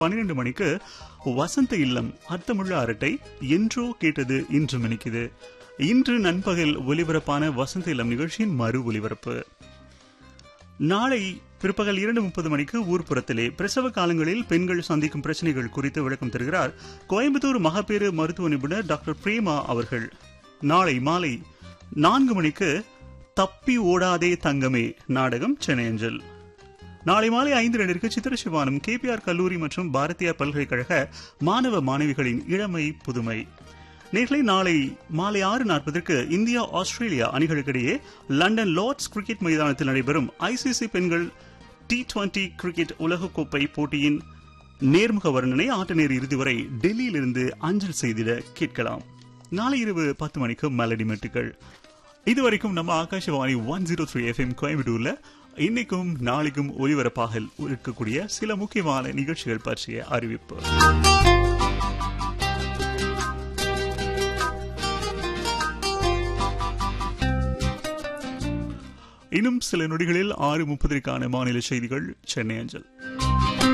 பன்னிரண்டு மணிக்கு வசந்த இல்லம் அர்த்தமுள்ள அரட்டை என்றோ கேட்டது இன்று மணிக்குது இன்று நண்பகல் ஒலிபரப்பான வசந்த இல்லம் நிகழ்ச்சியின் மறு ஒலிபரப்பு நாளை பிற்பகல் இரண்டு முப்பது மணிக்கு ஊர்ப்புறத்திலே பிரசவ காலங்களில் பெண்கள் சந்திக்கும் பிரச்சனைகள் குறித்து விளக்கம் தருகிறார் கோயம்புத்தூர் மகப்பேறு மருத்துவ நிபுணர் டாக்டர் பிரேமா அவர்கள் நாளை மாலை நான்கு மணிக்கு தப்பி ஓடாதே தங்கமே நாடகம் சென்னை அஞ்சல் நாளை மாலை ஐந்து ரெண்டிற்கு சித்திர சிவானம் கேபிஆர் கல்லூரி மற்றும் பாரதியார் பல்கலைக்கழக மாணவ மாணவிகளின் இளமை புதுமை நேர்களை நாளை மாலை ஆறு நாற்பதற்கு இந்தியா ஆஸ்திரேலியா அணிகளுக்கிடையே லண்டன் லார்ட்ஸ் கிரிக்கெட் மைதானத்தில் நடைபெறும் ஐசிசி பெண்கள் டி டுவெண்டி கிரிக்கெட் உலகக்கோப்பை போட்டியின் நேர்முக வர்ணனை ஆட்ட நேர் இறுதி வரை டெல்லியிலிருந்து அஞ்சல் செய்திட கேட்கலாம் நாளை இரவு பத்து மணிக்கு மெலடி மெட்டுகள் இதுவரைக்கும் நம்ம Akashvani one zero three FM கோயம்புத்தூர்ல இன்னைக்கும் நாளைக்கும் ஒலிபரப்பாக இருக்கக்கூடிய சில முக்கியமான நிகழ்ச்சிகள் பற்றிய அறிவிப்பு இன்னும் சில நொடிகளில் ஆறு முப்பதற்கான மாநில செய்திகள் சென்னை அஞ்சல்